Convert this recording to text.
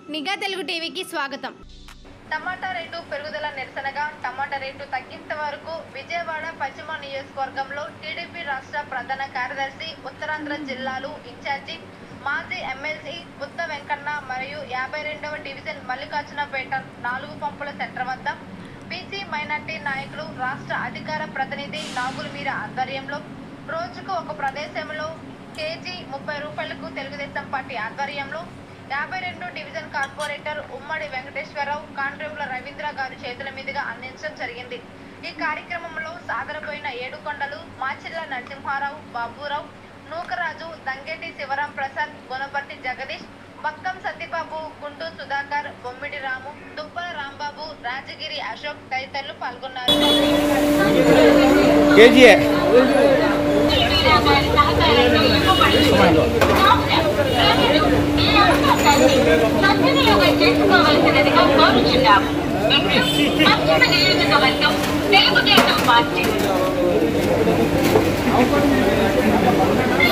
నిఘా తెలుగు టీవీకి స్వాగతం టమాటా రేటు పెరుగుదల నిరసనగా టమాటా రేటు తగ్గించే వరకు విజయవాడ పశ్చిమ నియోజకవర్గంలో టీడీపీ రాష్ట్ర ప్రధాన కార్యదర్శి ఉత్తరాంధ్ర జిల్లాలు ఇన్ఛార్జి మాజీ ఎమ్మెల్సీ బుత్త వెంకన్న మరియు యాభై రెండవ డివిజన్ మల్లికార్జునపేట నాలుగు పంపుల సెంటర్ వద్ద బీసీ మైనార్టీ నాయకులు రాష్ట్ర అధికార ప్రతినిధి నాగుల మీర ఆధ్వర్యంలో రోజుకు ఒక ప్రదేశంలో కేజీ ముప్పై రూపాయలకు తెలుగుదేశం పార్టీ ఆధ్వర్యంలో యాభై రెండు డివిజన్ కార్పొరేటర్ ఉమ్మడి వెంకటేశ్వరరావు కాండ్రేవుల రవీంద్ర గారి చేతుల మీదుగా అందించడం జరిగింది ఈ కార్యక్రమంలో సాదరపోయిన ఏడుకొండలు మాచిల్ల నరసింహారావు బాబురావు నూకరాజు దంగేటి శివరాం ప్రసాద్ గుణపర్తి జగదీష్ బక్కం సత్యబాబు గుంటూ సుధాకర్ బొమ్మిడి రాము దుబ్బల రాంబాబు రాజగిరి అశోక్ తదితరులు పాల్గొన్నారు కేజీఏ సద్వినియోగం చేసుకోవాల్సినదిగా కోరుచున్నాము పశ్చిమ నియోజకవర్గం తెలుగుదేశం పార్టీ